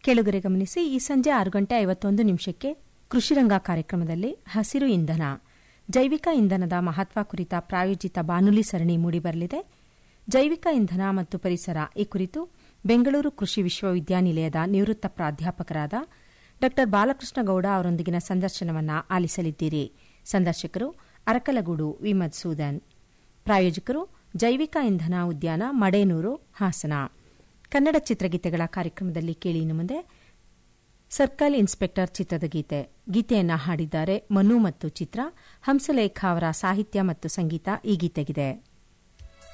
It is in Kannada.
ಕೆಳಗರೆ ಗಮನಿಸಿ ಈ ಸಂಜೆ ಆರು ಗಂಟೆ ಐವತ್ತೊಂದು ನಿಮಿಷಕ್ಕೆ ಕೃಷಿರಂಗ ಕಾರ್ಯಕ್ರಮದಲ್ಲಿ ಹಸಿರು ಇಂಧನ ಜೈವಿಕ ಇಂಧನದ ಮಹತ್ವ ಕುರಿತ ಪ್ರಾಯೋಜಿತ ಬಾನುಲಿ ಸರಣಿ ಮೂಡಿಬರಲಿದೆ ಜೈವಿಕ ಇಂಧನ ಮತ್ತು ಪರಿಸರ ಈ ಕುರಿತು ಬೆಂಗಳೂರು ಕೃಷಿ ವಿಶ್ವವಿದ್ಯಾನಿಲಯದ ನಿವೃತ್ತ ಪ್ರಾಧ್ಯಾಪಕರಾದ ಡಾ ಬಾಲಕೃಷ್ಣ ಗೌಡ ಅವರೊಂದಿಗಿನ ಸಂದರ್ಶನವನ್ನ ಆಲಿಸಲಿದ್ದೀರಿ ಸಂದರ್ಶಕರು ಅರಕಲಗೂಡು ವಿ ಮಧುಸೂದನ್ ಪ್ರಾಯೋಜಕರು ಜೈವಿಕ ಇಂಧನ ಉದ್ಯಾನ ಮಡೇನೂರು ಹಾಸನ ಕನ್ನಡ ಚಿತ್ರಗೀತೆಗಳ ಕಾರ್ಯಕ್ರಮದಲ್ಲಿ ಕೇಳಿ ಇನ್ನು ಮುಂದೆ ಸರ್ಕಲ್ ಇನ್ಸ್ಪೆಕ್ಟರ್ ಚಿತ್ರದ ಗೀತೆ ಗೀತೆಯನ್ನ ಹಾಡಿದ್ದಾರೆ ಮನು ಮತ್ತು ಚಿತ್ರ ಹಂಸಲೇಖ ಅವರ ಸಾಹಿತ್ಯ ಮತ್ತು ಸಂಗೀತ ಈ ಗೀತೆಗಿದೆ